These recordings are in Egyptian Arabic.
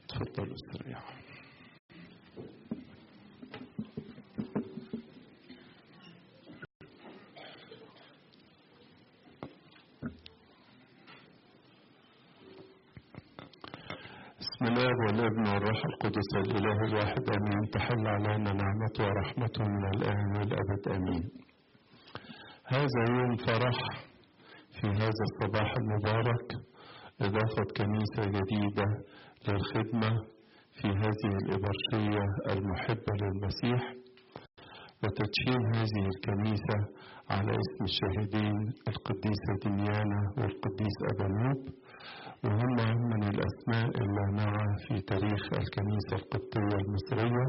تفضلوا استريحوا بسم الله والابن والروح القدس الاله الواحد امين تحل علينا نعمته ورحمته من الان والابد امين هذا يوم فرح في هذا الصباح المبارك اضافه كنيسه جديده للخدمه في هذه الابرشيه المحبه للمسيح وتدشين هذه الكنيسه على اسم الشاهدين القديسه دميانه والقديس ابانوب وهم من الأسماء اللامعة في تاريخ الكنيسة القبطية المصرية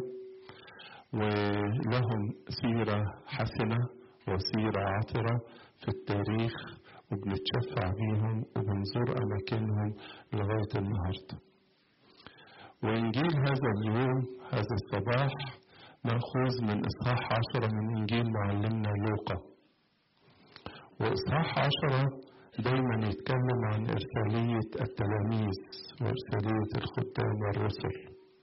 ولهم سيرة حسنة وسيرة عطرة في التاريخ وبنتشفع بيهم وبنزور أماكنهم لغاية النهاردة وإنجيل هذا اليوم هذا الصباح مأخوذ من إصحاح عشرة من إنجيل معلمنا لوقا وإصحاح عشرة دايما يتكلم عن إرسالية التلاميذ وإرسالية الخدام والرسل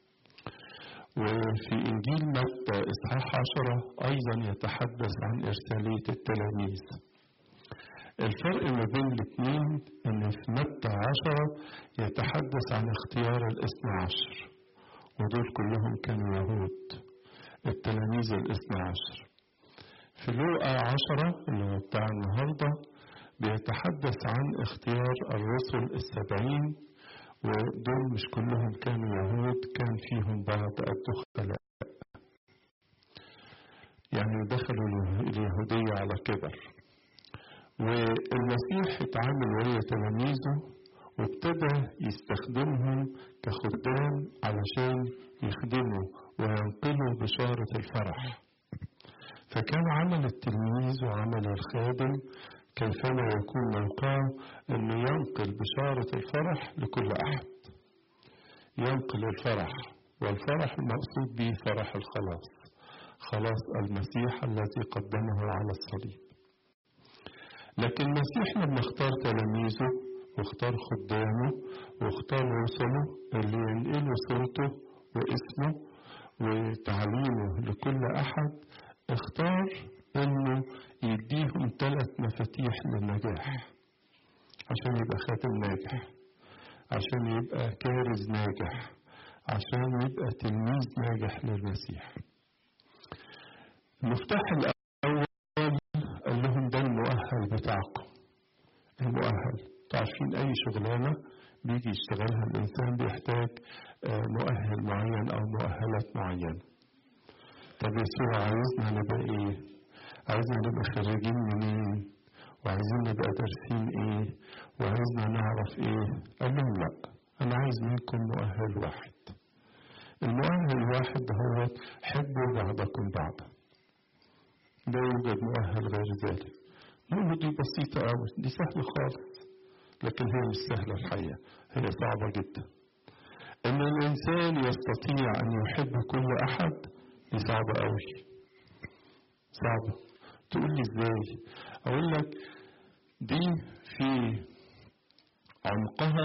وفي إنجيل متى إصحاح عشرة أيضا يتحدث عن إرسالية التلاميذ الفرق ما بين الاثنين إن في متى عشرة يتحدث عن اختيار الاثنى عشر ودول كلهم كانوا يهود التلاميذ الاثنى عشر في لوقا عشرة اللي هو بتاع النهارده بيتحدث عن اختيار الرسل السبعين ودول مش كلهم كانوا يهود كان فيهم بعض الدخلاء يعني دخلوا اليهودية على كبر والمسيح اتعامل وهي تلاميذه وابتدى يستخدمهم كخدام علشان يخدموا وينقلوا بشارة الفرح فكان عمل التلميذ وعمل الخادم كيفما يكون موقعه أنه ينقل بشارة الفرح لكل أحد ينقل الفرح والفرح المقصود به فرح الخلاص خلاص المسيح الذي قدمه على الصليب لكن المسيح لما اختار تلاميذه واختار خدامه واختار رسله اللي ينقلوا صورته واسمه وتعليمه لكل أحد اختار انه يديهم ثلاث مفاتيح للنجاح عشان يبقى خاتم ناجح عشان يبقى كارز ناجح عشان يبقى تلميذ ناجح للمسيح المفتاح الأول قال لهم ده المؤهل بتاعكم المؤهل تعرفين أي شغلانة بيجي يشتغلها الإنسان بيحتاج مؤهل معين أو مؤهلات معينة طب يسوع عايزنا نبقى إيه؟ عايزنا نبقى خريجين منين وعايزين نبقى دارسين ايه وعايزنا نعرف ايه قال لهم لا انا عايز منكم مؤهل واحد المؤهل الواحد هو حبوا بعضكم بعضا لا يوجد مؤهل غير ذلك نقول دي بسيطة أوي دي سهلة خالص لكن هي مش سهلة الحقيقة هي صعبة جدا إن الإنسان يستطيع أن يحب كل أحد دي صعبة أوي صعبة تقول لي ازاي اقول لك دي في عمقها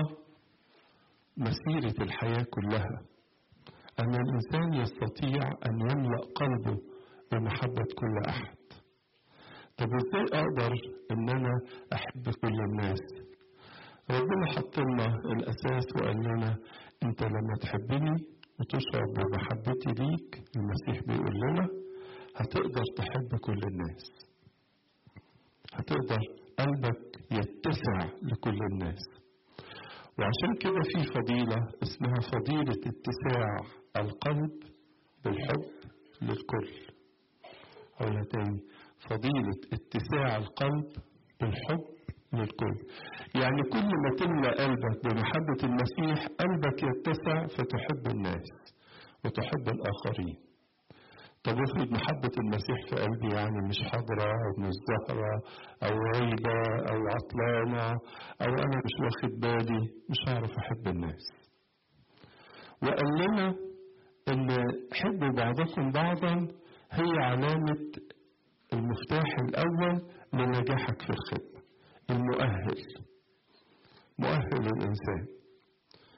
مسيرة الحياة كلها أن الإنسان يستطيع أن يملأ قلبه بمحبة كل أحد طب ازاي أقدر إن أنا أحب كل الناس ربنا حط لنا الأساس وقال لنا أنت لما تحبني وتشعر بمحبتي ليك المسيح بيقول لنا هتقدر تحب كل الناس هتقدر قلبك يتسع لكل الناس وعشان كده في فضيلة اسمها فضيلة اتساع القلب بالحب للكل أقولها تاني فضيلة اتساع القلب بالحب للكل يعني كل ما تملى قلبك بمحبة المسيح قلبك يتسع فتحب الناس وتحب الآخرين طب افرض محبة المسيح في قلبي يعني مش حاضرة أو مش ظاهرة أو غايبة أو عطلانة أو أنا مش واخد بالي مش هعرف أحب الناس وقال لنا إن حبوا بعضكم بعضا هي علامة المفتاح الأول لنجاحك في الخدمة المؤهل مؤهل الإنسان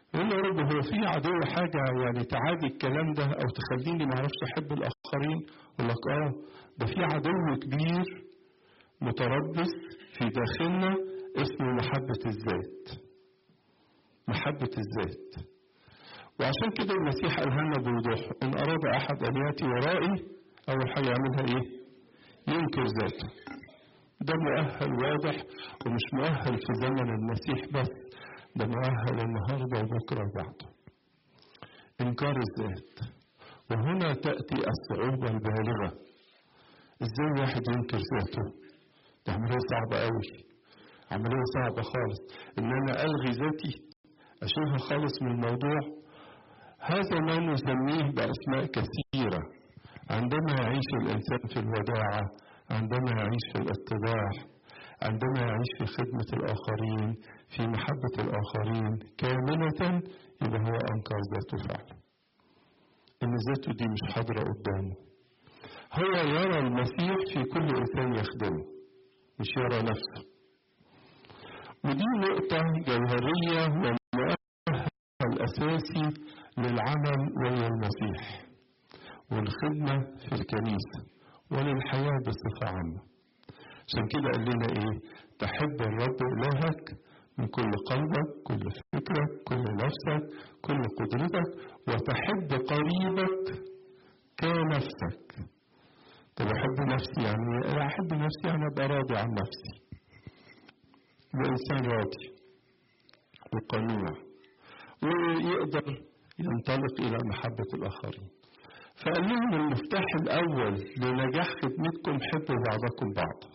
يقول له يا رب هو في عدو حاجة يعني تعادي الكلام ده أو تخليني ما أعرفش أحب الآخرين يقول لك آه ده في عدو كبير متربص في داخلنا اسمه محبة الذات محبة الذات وعشان كده المسيح قالها لنا بوضوح إن أراد أحد أن يأتي ورائي أول حاجة يعملها إيه؟ ينكر ذاته ده مؤهل واضح ومش مؤهل في زمن المسيح بس ده مؤهل النهارده وبكره وبعده انكار الذات وهنا تاتي الصعوبه البالغه ازاي واحد ينكر ذاته ده عمليه صعبه قوي عمليه صعبه خالص ان انا الغي ذاتي اشيلها خالص من الموضوع هذا ما نسميه باسماء كثيره عندما يعيش الانسان في الوداعه عندما يعيش في الاتضاع عندما يعيش في خدمة الآخرين في محبة الآخرين كاملة يبقى هو أنكر ذاته فعلا إن ذاته دي مش حاضرة قدامه هو يرى المسيح في كل إنسان يخدمه مش يرى نفسه ودي نقطة جوهرية والمؤهل الأساسي للعمل ويا المسيح والخدمة في الكنيسة وللحياة بصفة عامة عشان كده قال لنا ايه تحب الرب إلهك من كل قلبك كل فكرك كل نفسك كل قدرتك وتحب قريبك كنفسك طب أحب نفسي يعني أنا أحب نفسي يعني أبقى راضي عن نفسي وإنسان راضي وقنوع ويقدر ينطلق إلى محبة الآخرين فقال لهم المفتاح الأول لنجاح خدمتكم حبوا بعضكم بعضا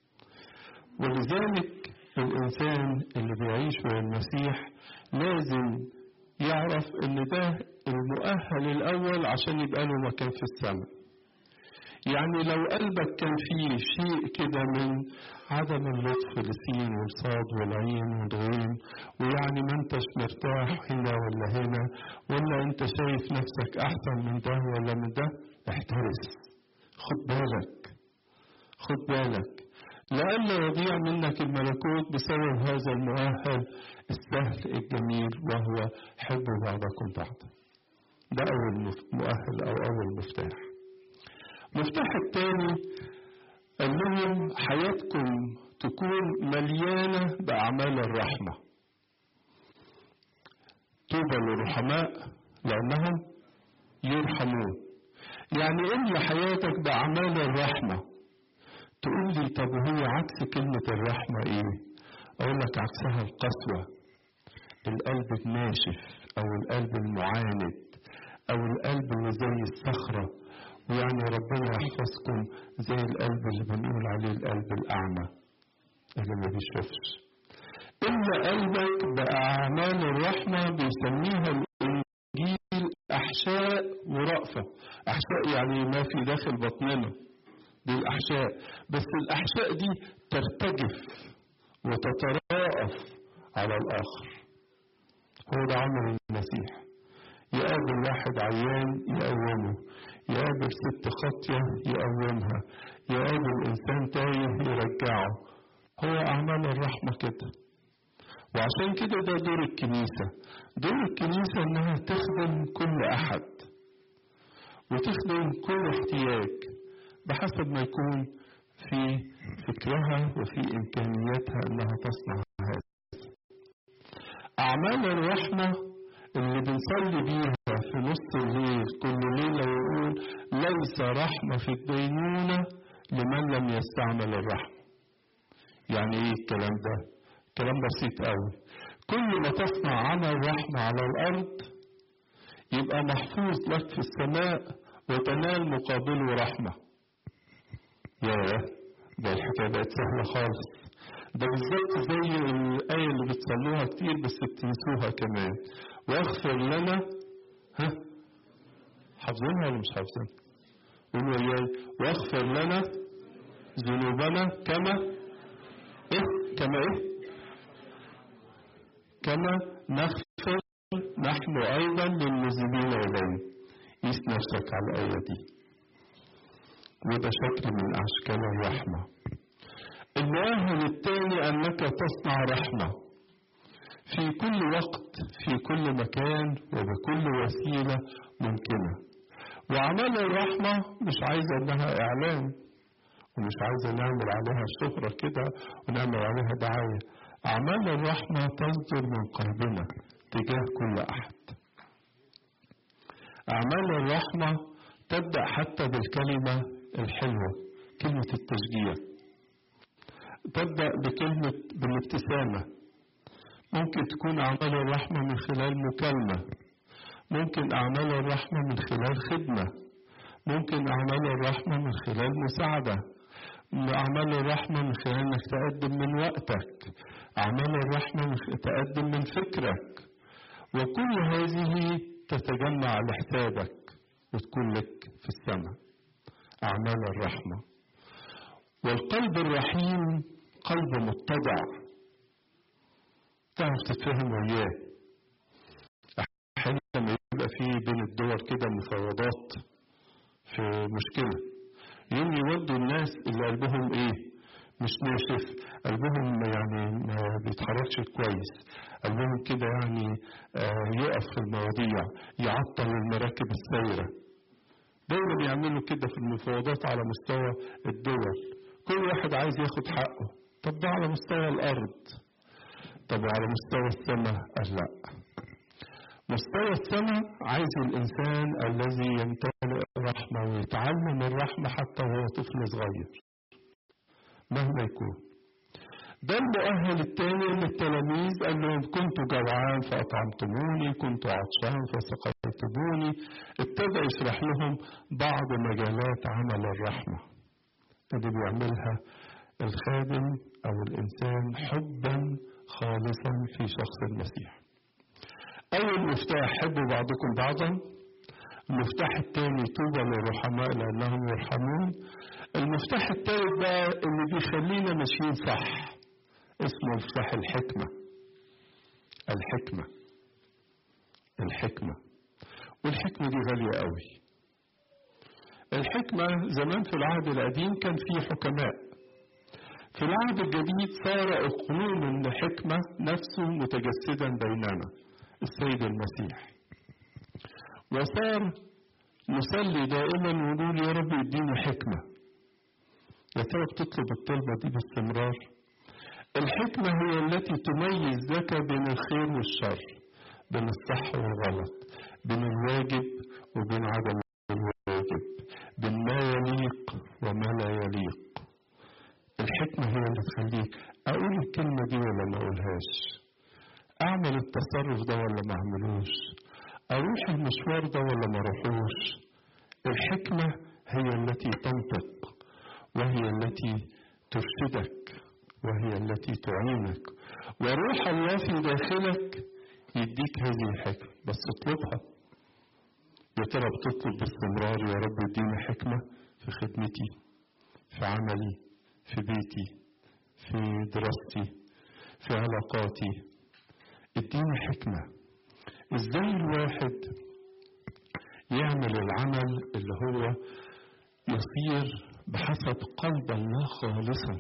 ولذلك الإنسان اللي بيعيش مع المسيح لازم يعرف إن ده المؤهل الأول عشان يبقى له مكان في السماء. يعني لو قلبك كان فيه شيء كده من عدم اللطف لسين والصاد والعين والغين ويعني ما انتش مرتاح هنا ولا هنا ولا انت شايف نفسك احسن من ده ولا من ده احترس خد بالك خد بالك لئلا يضيع منك الملكوت بسبب هذا المؤهل السهل الجميل وهو حبوا بعضكم بعضا ده أول مؤهل أو أول مفتاح المفتاح الثاني قال لهم حياتكم تكون مليانة بأعمال الرحمة طوبى للرحماء لأنهم يرحمون يعني املى حياتك بأعمال الرحمة تقول لي طب هو عكس كلمة الرحمة ايه؟ أقول لك عكسها القسوة القلب الناشف أو القلب المعاند أو القلب اللي زي الصخرة ويعني ربنا يحفظكم زي القلب اللي بنقول عليه القلب الأعمى اللي ما بيشوفش إلا قلبك بأعمال الرحمة بيسميها الإنجيل أحشاء ورأفة أحشاء يعني ما في داخل بطننا دي الأحشاء بس الأحشاء دي ترتجف وتتراءف على الآخر هو ده عمل المسيح يقابل واحد عيان يقومه يقابل ست خاطية يقومها يقابل إنسان تايه يرجعه هو أعمال الرحمة كده وعشان كده ده دور الكنيسة دور الكنيسة إنها تخدم كل أحد وتخدم كل احتياج بحسب ما يكون في فكرها وفي إمكانياتها إنها تصنع هذا أعمال الرحمة اللي بنصلي بيها في نص الليل كل ليلة ويقول ليس رحمة في الدينونة لمن لم يستعمل الرحمة يعني ايه الكلام ده كلام بسيط قوي كل ما تصنع عمل رحمة على الأرض يبقى محفوظ لك في السماء وتنال مقابله رحمة ياه ده الحكاية بقت سهلة خالص ده بالظبط زي الآية اللي بتصلوها كتير بس بتنسوها كمان واغفر لنا ها حافظينها ولا مش حافظينها؟ قولوا وياي واغفر لنا ذنوبنا كما ايه كما ايه كما نغفر نحن ايضا للمذنبين اليه قيس نفسك على الايه دي وده شكل من اشكال الرحمه المؤهل الثاني انك تصنع رحمه في كل وقت في كل مكان وبكل وسيلة ممكنة وأعمال الرحمة مش عايزة إنها إعلان ومش عايزة نعمل عليها شهرة كده ونعمل عليها دعاية أعمال الرحمة تصدر من قلبنا تجاه كل أحد أعمال الرحمة تبدأ حتى بالكلمة الحلوة كلمة التشجيع تبدأ بكلمة بالابتسامة ممكن تكون أعمال الرحمة من خلال مكالمة ممكن أعمال الرحمة من خلال خدمة ممكن أعمال الرحمة من خلال مساعدة أعمال الرحمة من خلال إنك تقدم من وقتك أعمال الرحمة من تقدم من فكرك وكل هذه تتجمع على حسابك وتكون لك في السماء أعمال الرحمة والقلب الرحيم قلب متضع تعرف تتفهم وياه أحيانا لما يبقى في بين الدول كده مفاوضات في مشكلة يوم يودوا الناس اللي قلبهم ايه مش ناشف قلبهم يعني ما بيتحركش كويس قلبهم كده يعني آه يقف في المواضيع يعطل المراكب السايرة دايما يعملوا كده في المفاوضات على مستوى الدول كل واحد عايز ياخد حقه طب ده على مستوى الأرض طب وعلى مستوى السماء قال لا مستوى السماء عايز الإنسان الذي يمتلئ الرحمة ويتعلم الرحمة حتى وهو طفل صغير مهما يكون ده المؤهل الثاني للتلاميذ قال لهم كنت جوعان فأطعمتموني كنت عطشان فسقيتموني ابتدى يشرح لهم بعض مجالات عمل الرحمة اللي بيعملها الخادم أو الإنسان حبا خالصا في شخص المسيح أول مفتاح حبوا بعضكم بعضا المفتاح الثاني طوبى للرحماء لأنهم يرحمون المفتاح الثالث بقى اللي بيخلينا ماشيين صح اسمه مفتاح الحكمة الحكمة الحكمة والحكمة دي غالية قوي الحكمة زمان في العهد القديم كان في حكماء في العهد الجديد صار أقنوم الحكمة نفسه متجسدا بيننا السيد المسيح وصار نصلي دائما ونقول يا رب اديني حكمة يا ترى بتطلب الطلبة دي باستمرار الحكمة هي التي تميز لك بين الخير والشر بين الصح والغلط بين الواجب وبين عدم الواجب بين ما يليق وما لا يليق الحكمة هي اللي تخليك أقول الكلمة دي ولا ما أقولهاش أعمل التصرف ده ولا ما أعملوش أروح المشوار ده ولا ما أروحوش الحكمة هي التي تنطق وهي التي ترشدك وهي التي تعينك وروح الله في داخلك يديك هذه الحكمة بس اطلبها يا ترى بتطلب باستمرار يا رب اديني حكمة في خدمتي في عملي في بيتي في دراستي في علاقاتي اديني حكمة ازاي الواحد يعمل العمل اللي هو يصير بحسب قلب الله خالصا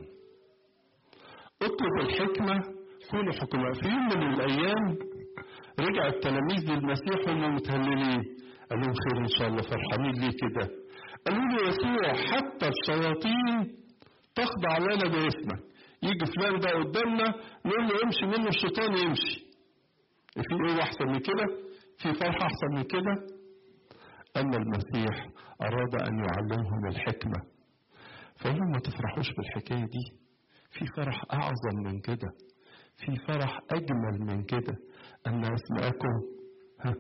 اطلب الحكمة كونوا حكماء في يوم من الأيام رجع التلاميذ للمسيح وهم متهللين قال لهم خير إن شاء الله فرحانين ليه كده قالوا له يسوع حتى الشياطين تخضع لنا باسمك يجي فلان ده قدامنا نقول له امشي منه الشيطان يمشي في ايه احسن من كده في فرحه احسن من كده اما المسيح اراد ان يعلمهم الحكمه فقال لهم ما تفرحوش بالحكايه دي في فرح اعظم من كده في فرح اجمل من كده ان اسماءكم ها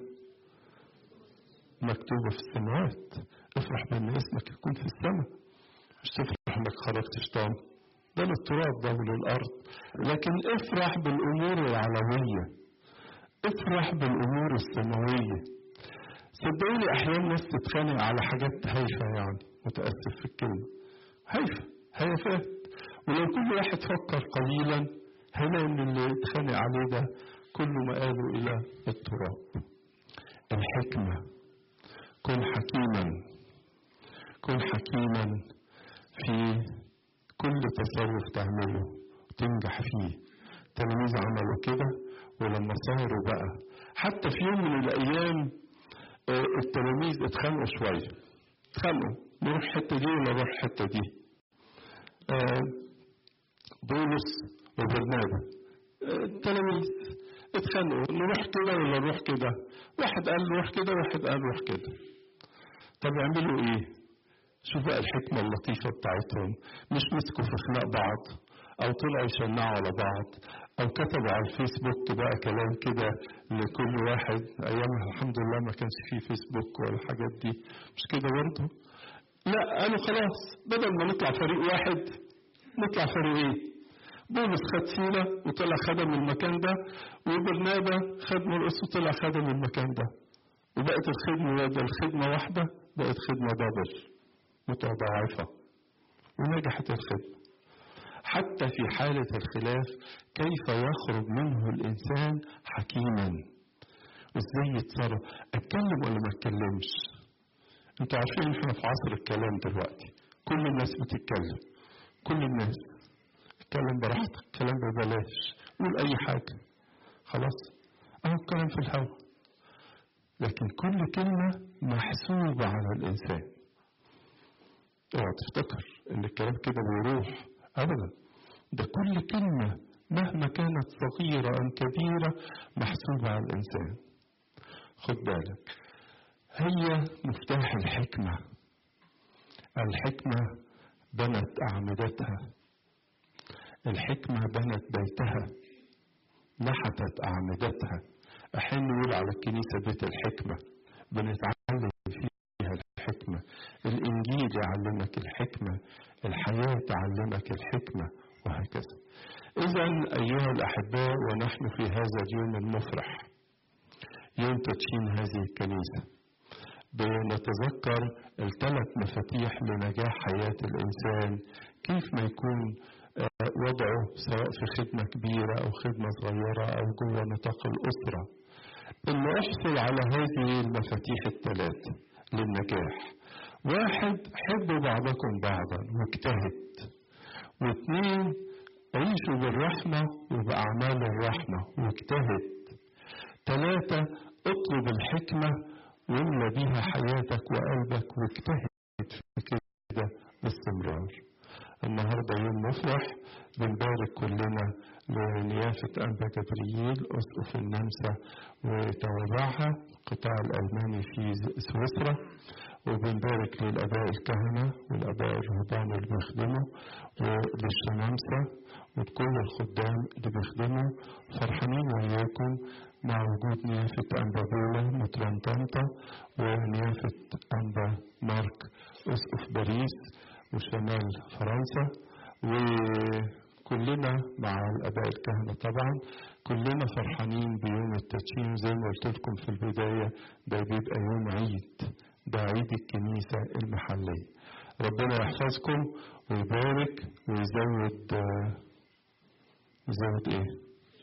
مكتوبه في السماوات افرح بان اسمك يكون في السماء مش تفرح انك خرجت شيطان ده للتراب ده وللارض لكن افرح بالامور العلويه افرح بالامور السماويه صدقوني احيانا ناس تتخانق على حاجات هايفه يعني متاسف في الكلمه هايفه هيفات ولو كل واحد فكر قليلا هنا ان اللي اتخانق عليه ده كله مآله الى التراب الحكمه كن حكيما كن حكيما في كل تصرف تعمله تنجح فيه تلاميذ عملوا كده ولما صاروا بقى حتى في يوم من الأيام آه، التلاميذ اتخانقوا شوية اتخانقوا نروح الحتة دي ولا نروح الحتة دي آه، بولس وبرنابا آه، التلاميذ اتخانقوا نروح كده ولا نروح كده واحد قال نروح كده واحد قال نروح كده طب يعملوا ايه شوف بقى الحكمة اللطيفة بتاعتهم مش مسكوا في خناق بعض أو طلعوا يشنعوا على بعض أو كتبوا على الفيسبوك بقى كلام كده لكل واحد أيامها الحمد لله ما كانش فيه فيسبوك ولا الحاجات دي مش كده برضه لا قالوا خلاص بدل ما نطلع فريق واحد نطلع فريقين بولس خد سيلة وطلع خدم المكان ده وبرنابا خد مرقس وطلع خدم المكان ده وبقت الخدمة بدل خدمة واحدة بقت خدمة دبل متضاعفة ونجحت الخدمة حتى في حالة الخلاف كيف يخرج منه الإنسان حكيما وإزاي يتصرف أتكلم ولا ما أتكلمش أنتوا عارفين إحنا في عصر الكلام دلوقتي كل الناس بتتكلم كل الناس اتكلم براحتك كلام ببلاش قول أي حاجة خلاص أهو الكلام في الهوا لكن كل كلمة محسوبة على الإنسان اوعى تفتكر ان الكلام كده بيروح ابدا ده كل كلمه مهما كانت صغيره ام كبيره محسوبه على الانسان خد بالك هي مفتاح الحكمه الحكمه بنت اعمدتها الحكمه بنت بيتها نحتت اعمدتها احيانا نقول على الكنيسه بيت الحكمه بنتعلم فيها الحكمه الإنجيل يعلمك الحكمة الحياة تعلمك الحكمة وهكذا إذا أيها الأحباء ونحن في هذا اليوم المفرح يوم تدشين هذه الكنيسة بنتذكر الثلاث مفاتيح لنجاح حياة الإنسان كيف ما يكون وضعه سواء في خدمة كبيرة أو خدمة صغيرة أو جوه نطاق الأسرة إنه أحصل على هذه المفاتيح الثلاث للنجاح واحد حبوا بعضكم بعضا واجتهد واثنين عيشوا بالرحمة وبأعمال الرحمة واجتهد ثلاثة اطلب الحكمة واملى بيها حياتك وقلبك واجتهد في كده باستمرار النهاردة يوم مفرح بنبارك كلنا لنيافة أنبا جبريل أسقف النمسا وتوابعها القطاع الألماني في سويسرا وبنبارك للآباء الكهنة والآباء الرهبان اللي بيخدموا وللشمامسة وكل الخدام اللي بيخدموا فرحانين وياكم مع وجود نيافة أنبا بولا مطران طنطا ونيافة أنبا مارك أسقف باريس وشمال فرنسا وكلنا مع الآباء الكهنة طبعا كلنا فرحانين بيوم التدشين زي ما قلت لكم في البداية ده بيبقى يوم عيد ده عيد الكنيسة المحلية ربنا يحفظكم ويبارك ويزود يزود ايه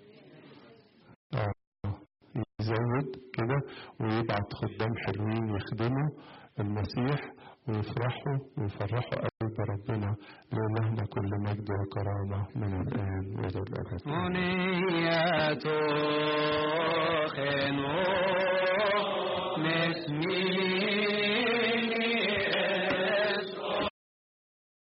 آه يزود كده ويبعت خدام حلوين يخدموا المسيح ويفرحوا ويفرحوا قلب ربنا لإلهنا كل مجد وكرامة من الآن وإلى الأبد منية خنو نسمي